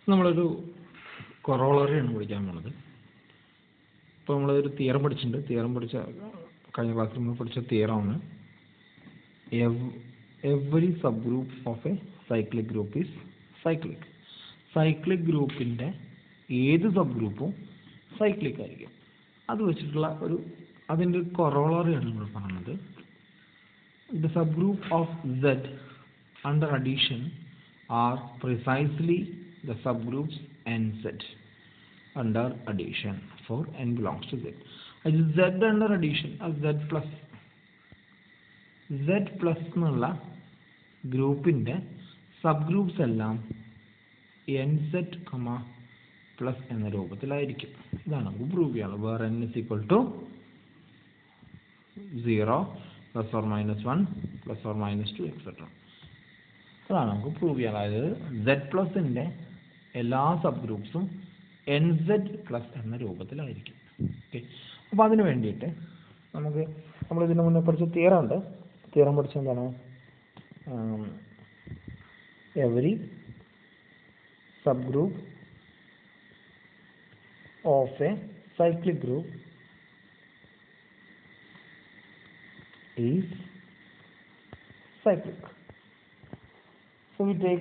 നമ്മളൊരു കൊറോളറിയാണ് പഠിക്കാൻ പോണത് ഇപ്പോൾ നമ്മളൊരു തിയറം പഠിച്ചിട്ടുണ്ട് തിയറം പഠിച്ച കഴിഞ്ഞ ക്ലാസ്സിൽ നമ്മൾ പഠിച്ച തിയറമാണ് every sub group of a cyclic group is cyclic cyclic ഗ്രൂപ്പിൻ്റെ ഏത് സബ് ഗ്രൂപ്പും സൈക്ലിക് ആയിരിക്കും അത് വെച്ചിട്ടുള്ള ഒരു അതിൻ്റെ ഒരു കൊറോളറിയാണ് നമ്മൾ പറയുന്നത് the subgroup of Z under addition are precisely the subgroups nz under addition for n belongs to Z. അത് Z under addition അത് Z plus Z plus എന്നുള്ള ഗ്രൂപ്പിൻ്റെ സബ് ഗ്രൂപ്പ്സ് എല്ലാം എൻ സെറ്റ് കമ പ്ലസ് എന്ന രൂപത്തിലായിരിക്കും ഇതാണ് നമുക്ക് prove ചെയ്യാനുള്ളത് where N is equal to zero plus or minus one plus or minus two etcetera അതാണ് നമുക്ക് പ്രൂവ് ചെയ്യാൻ അതായത് സെഡ് പ്ലസിൻ്റെ എല്ലാ സബ് ഗ്രൂപ്പ്സും എൻ സെഡ് പ്ലസ് എന്ന രൂപത്തിലായിരിക്കും ഓക്കെ അപ്പോൾ അതിന് വേണ്ടിയിട്ട് നമുക്ക് നമ്മൾ ഇതിന് മുന്നേ പഠിച്ച തിയറം ഉണ്ട് തിയറം പഠിച്ച എന്താണ് every sub group of a cyclic group is cyclic. So we take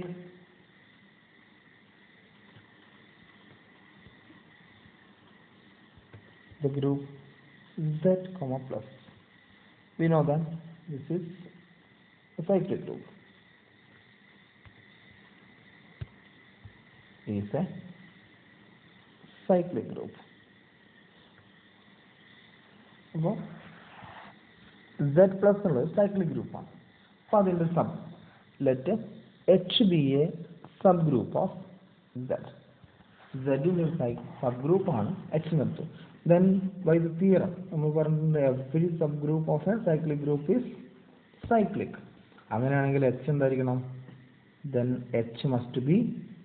the group Z comma plus. We know that this is a cyclic group. Is a cyclic group. അപ്പോൾ Z plus എന്നുള്ളത് cyclic ഗ്രൂപ്പാണ് അപ്പോൾ അതിൻ്റെ sub let H be a sub group of Z സെഡിൻ്റെ sub ഗ്രൂപ്പാണ് H എന്നെടുത്തു then by the theorem നമ്മൾ പറഞ്ഞിട്ടുണ്ട് every sub group of a cyclic group is cyclic അങ്ങനെയാണെങ്കിൽ എച്ച് എന്തായിരിക്കണം then H must be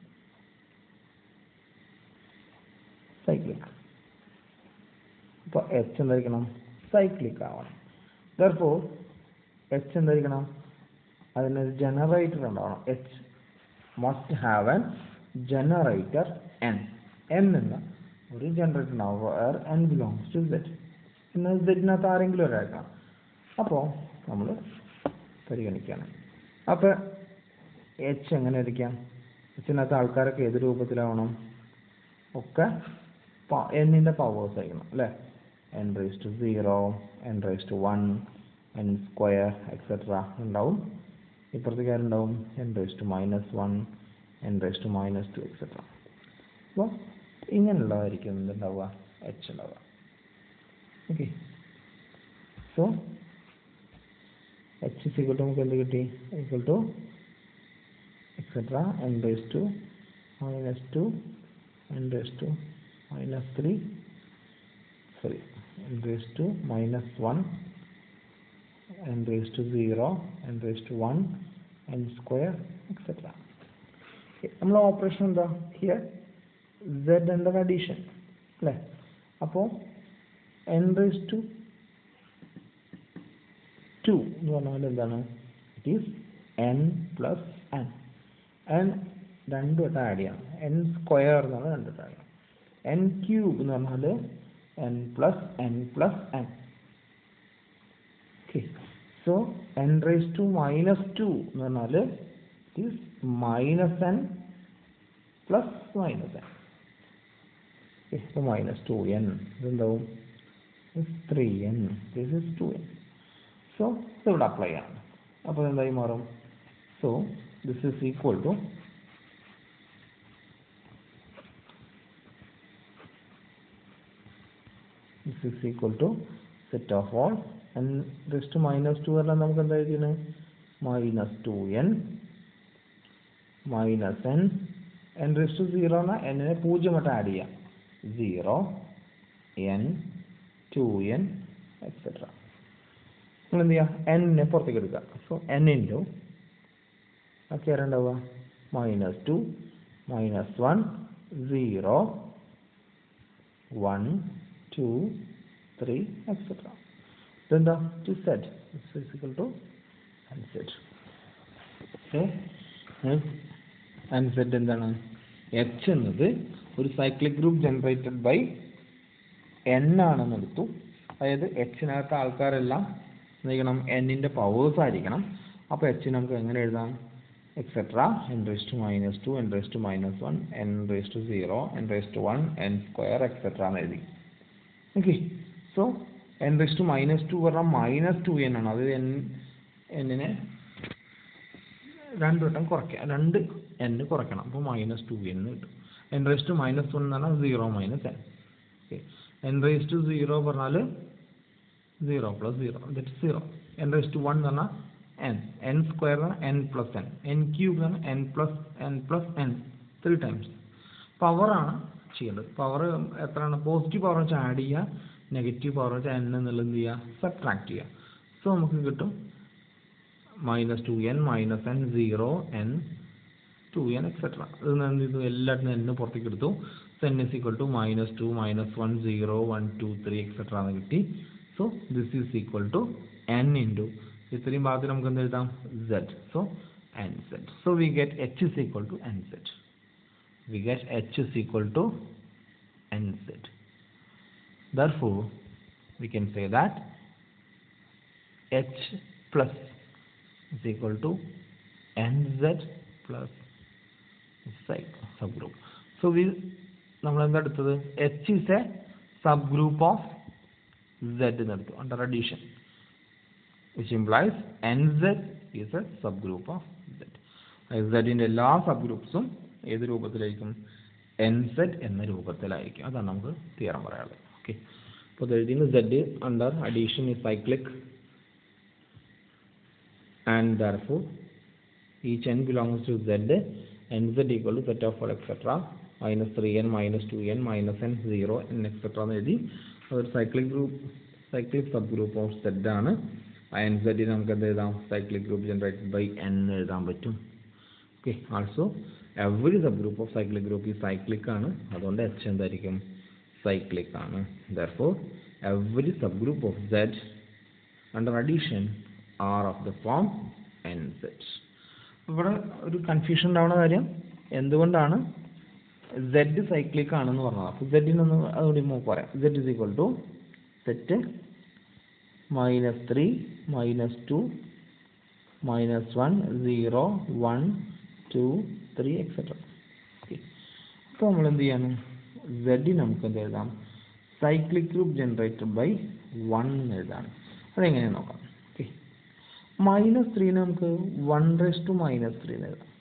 cyclic അപ്പോൾ എച്ച് എന്തായിരിക്കണം cyclic ആവണം ദർഫോർ എച്ച് എന്തായിരിക്കണം അതിനൊരു ജനറേറ്റർ ഉണ്ടാവണം H must have an generator n n എന്ന ഒരു ജനറേറ്റർ ഉണ്ടാവും where n belongs to set എന്നാൽ സെറ്റിനകത്ത് ആരെങ്കിലും ഒരാൾക്കാണ് അപ്പോൾ നമ്മൾ പരിഗണിക്കുകയാണ് അപ്പോൾ എച്ച് എങ്ങനെ ഇരിക്കാം എച്ചിനകത്ത് ആൾക്കാരൊക്കെ ഏത് രൂപത്തിലാവണം ഒക്കെ എന്നിൻ്റെ പവേഴ്സ് ആയിരിക്കണം അല്ലേ n raise to zero n raise to one n square etcetera ഉണ്ടാവും ഇപ്പുറത്തേക്ക് ആരുണ്ടാവും n raise to minus one n raise to minus two etcetera അപ്പോൾ ഇങ്ങനെയുള്ളതായിരിക്കും എന്തുണ്ടാവുക എച്ച് ഉണ്ടാവുക okay so H is equal to നമുക്ക് എന്ത് കിട്ടി equal to etcetera n raise to minus two n raise to minus 3 sorry n raised to minus 1 n raised to 0 n raised to 1 n square etc നമ്മൾ operation എന്താ here Z under addition അല്ലേ അപ്പോൾ n raise to two എന്ന് പറഞ്ഞാൽ എന്താണ് it is n plus n n രണ്ടു വട്ടം add ചെയ്യണം എൻ സ്ക്വയർ എന്നാണ് രണ്ടു വട്ടം ആഡ് ചെയ്യണം എൻ ക്യൂബ് എന്ന് പറഞ്ഞാൽ n plus n plus n okay so n raise to minus two എന്ന് പറഞ്ഞാൽ it is minus n plus minus n ഇപ്പോൾ മൈനസ് ടു എൻ ഇതെന്താവും three n this is two n so ഇതിവിടെ apply ചെയ്യണം അപ്പോൾ എന്തായി മാറും so this is equal to this is equal to set of all n raised to minus 2 പറഞ്ഞാൽ നമുക്ക് എന്താ എഴുതിയത് minus two n minus n n raise to zero എന്നാൽ എന്നിനെ പൂജ്യമായിട്ട് ആഡ് ചെയ്യാം zero n two n etcetera നിങ്ങൾ എന്ത് ചെയ്യുക എന്നിനെ പുറത്തേക്ക് എടുക്കുക സോ എൻ ഇൻറ്റു ഒക്കെ ആരുണ്ടാവുക minus two minus one zero one two, three, etc. Then the to Z is equal to and Z. Okay. and Z എന്താണ് എച്ച് എന്നത് ഒരു cyclic group generated by n ആണെന്ന് എടുത്തു അതായത് എച്ചിനകത്ത് ആൾക്കാരെല്ലാം എന്ത് എന്നിൻ്റെ പവേഴ്സ് ആയിരിക്കണം അപ്പോൾ എച്ച് നമുക്ക് എങ്ങനെ എഴുതാം etcetera n raise to minus two n raise to minus one n raise to zero n raise to one n square etcetera എന്ന് എഴുതി okay so n raise to minus two പറഞ്ഞാൽ minus two n ആണ് അത് N എന്നിനെ രണ്ട് വട്ടം കുറയ്ക്കുക രണ്ട് n കുറയ്ക്കണം അപ്പോൾ മൈനസ് ടു എൻ കിട്ടും n raise to minus one എന്ന് പറഞ്ഞാൽ zero minus n okay n raise to zero പറഞ്ഞാൽ zero plus zero that zero n raise to one എന്ന് പറഞ്ഞാൽ n n square n plus n n cube എന്ന് n plus n plus n three times പവറാണ് ചെയ്യേണ്ടത് power എത്രയാണ് positive power വെച്ചാൽ add ചെയ്യുക negative power വെച്ചാൽ എൻ എന്നുള്ളത് എന്ത് ചെയ്യുക സബ്ട്രാക്ട് ചെയ്യുക സോ നമുക്ക് കിട്ടും minus two n minus n zero n two n etcetera ഇത് എന്ത് ചെയ്തു എല്ലാത്തിനും എൻ പുറത്തേക്ക് എടുത്തു n is equal to minus two minus one zero one two three etcetera എന്ന് കിട്ടി so this is equal to n into ഇത്രയും ഭാഗത്ത് നമുക്ക് എന്ത് എഴുതാം Z so n Z so we get H is equal to n Z we get H is equal to n Z therefore we can say that h plus is equal to nz plus psi subgroup so we നമ്മൾ എന്താ എടുത്തത് H is a sub group of Z എന്നെടുത്തു under addition which implies n Z is a sub group of Z സെഡിൻ്റെ എല്ലാ sub ഗ്രൂപ്പ്സും ഏത് രൂപത്തിലായിരിക്കും N Z എന്ന രൂപത്തിലായിരിക്കും അതാണ് നമുക്ക് തിയറം പറയാനുള്ളത് ഓക്കെ അപ്പോൾ ഇത് എഴുതിയത് Z under addition is cyclic and therefore each n belongs to z n z equal to set of all etc minus 3n minus 2n minus n 0 n etc എന്ന് എഴുതി അതൊരു cyclic group cyclic sub group of Z ആണ് ആ n സെഡിന് നമുക്ക് എന്ത് എഴുതാം cyclic group generated by n എഴുതാൻ പറ്റും okay also every sub group of cyclic group ഈ സൈക്ലിക് ആണ് അതുകൊണ്ട് എച്ച് എന്തായിരിക്കും cyclic ആണ് therefore every subgroup of z under addition are of the form nz ഇവിടെ ഒരു കൺഫ്യൂഷൻ ഉണ്ടാവുന്ന കാര്യം എന്തുകൊണ്ടാണ് z സൈക്ലിക് ആണെന്ന് പറഞ്ഞത് അപ്പോൾ സെഡിനൊന്ന് അതുകൂടി നമുക്ക് പറയാം z is equal to set minus three minus two minus one zero one two three etcetera okay അപ്പോൾ നമ്മൾ എന്ത് ചെയ്യാണ് സെഡ് നമുക്ക് എന്ത് എഴുതാം cyclic group generated by one എന്ന് എഴുതാം അതെങ്ങനെയാണ് നോക്കാം ഓക്കെ മൈനസ് ത്രീ നമുക്ക് one raise to minus three എന്ന് എഴുതാം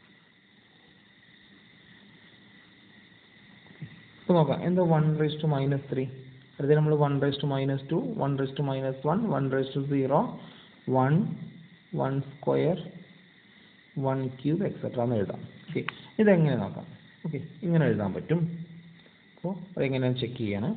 ഇപ്പോൾ നോക്കാം എന്താ one raise to minus three അടുത്ത നമ്മൾ one raise to minus two one raise to minus one one raise to zero one one square one cube etcetera എന്ന് എഴുതാം ഓക്കെ ഇതെങ്ങനെ നോക്കാം ഓക്കെ ഇങ്ങനെ എഴുതാൻ പറ്റും അപ്പോൾ അതെങ്ങനെയാണ് ചെക്ക് ചെയ്യാണ്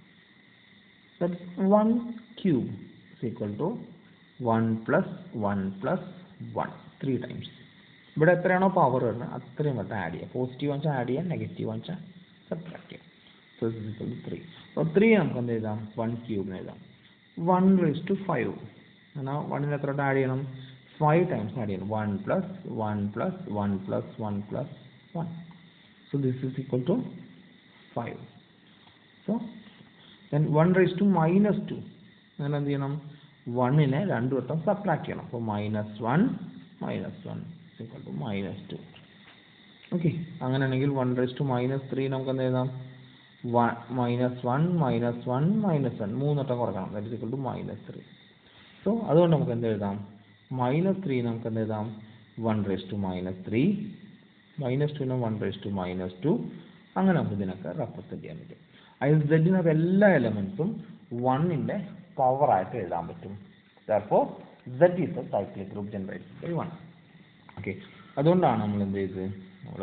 one cube equal to one plus one plus one three times ഇവിടെ എത്രയാണോ പവർ വരുന്നത് അത്രയും വട്ടം ആഡ് ചെയ്യുക പോസിറ്റീവ് വെച്ചാൽ ആഡ് ചെയ്യാം നെഗറ്റീവ് വെച്ചാൽ സബ്ട്രാക്ട് ചെയ്യാം സോ ഈക്വൽ ടു ത്രീ അപ്പോൾ ത്രീ നമുക്ക് എന്ത് എഴുതാം വൺ ക്യൂബിന് എഴുതാം വൺ റേസ് ടു ഫൈവ് എന്നാൽ വണ്ണിന് എത്ര വട്ടം ആഡ് ചെയ്യണം ഫൈവ് ടൈംസ് ആഡ് ചെയ്യണം one plus one plus one plus one plus one so this is equal to 5 so then 1 raised to minus 2 അങ്ങനെ എന്ത് ചെയ്യണം വണ്ണിനെ രണ്ട് വട്ടം സബ്ട്രാക്ട് ചെയ്യണം അപ്പോൾ minus one minus one equal to minus two okay അങ്ങനെയാണെങ്കിൽ one raise to minus three നമുക്ക് എന്ത് എഴുതാം minus one minus one minus one മൂന്ന് വട്ടം കുറക്കണം that is equal to minus three so അതുകൊണ്ട് നമുക്ക് എന്ത് എഴുതാം മൈനസ് ത്രീ നമുക്ക് എന്ത് എഴുതാം one raise to minus three minus ടുവിന് one raise to minus two അങ്ങനെ നമുക്ക് ഇതിനൊക്കെ റെപ്രസെൻറ്റ് ചെയ്യാൻ പറ്റും അതിൽ സെഡിനകത്ത് എല്ലാ എലമെൻസും വണ്ണിൻ്റെ പവറായിട്ട് എഴുതാൻ പറ്റും therefore Z is a cyclic group generated by one okay അതുകൊണ്ടാണ് നമ്മൾ എന്ത് ചെയ്തത് നമ്മൾ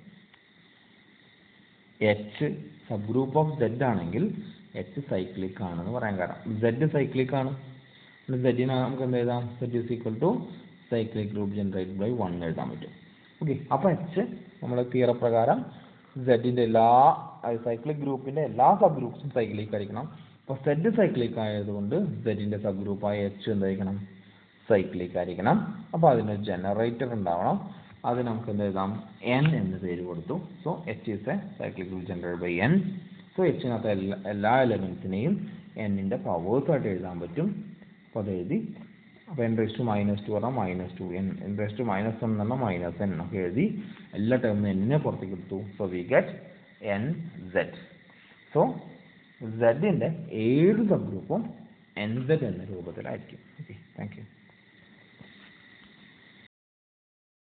H sub group of Z ആണെങ്കിൽ എച്ച് സൈക്ലിക് ആണെന്ന് പറയാൻ കാരണം സെഡ് സൈക്ലിക് ആണ് സെഡിന് നമുക്ക് എന്ത് എഴുതാം Z is equal to cyclic group generated by one എഴുതാൻ പറ്റും ഓക്കെ അപ്പോൾ എച്ച് നമ്മുടെ തിയറ പ്രകാരം സെഡിൻ്റെ എല്ലാ സൈക്ലിക് ഗ്രൂപ്പിൻ്റെ എല്ലാ സബ് ഗ്രൂപ്പ്സും സൈക്ലിക് ആയിരിക്കണം അപ്പോൾ സെഡ് സൈക്ലിക് ആയതുകൊണ്ട് സെഡിൻ്റെ സബ് ഗ്രൂപ്പായ എച്ച് എന്തായിരിക്കണം സൈക്ലിക് ആയിരിക്കണം അപ്പോൾ അതിന് ജനറേറ്റർ ഉണ്ടാവണം അത് നമുക്ക് എന്ത് എഴുതാം എൻ എന്ന് പേര് കൊടുത്തു so H is a cyclic group generate by n so എച്ചിനകത്ത് എല്ലാ എല്ലാ എലമെൻസിനെയും എന്നിൻ്റെ പവേഴ്സായിട്ട് എഴുതാൻ പറ്റും അപ്പോൾ അത് എഴുതി അപ്പോൾ n raise to minus two പറഞ്ഞാൽ minus two n n raise to minus n എന്ന് പറഞ്ഞാൽ മൈനസ് എൻ ഒക്കെ എഴുതി എല്ലാ ടേമിനും എന്നിനെ പുറത്തേക്ക് എടുത്തു so we get n Z so സെഡിൻ്റെ ഏത് സബ് ഗ്രൂപ്പും എൻ സെഡ് എന്ന രൂപത്തിലായിരിക്കും ഓക്കെ താങ്ക് യു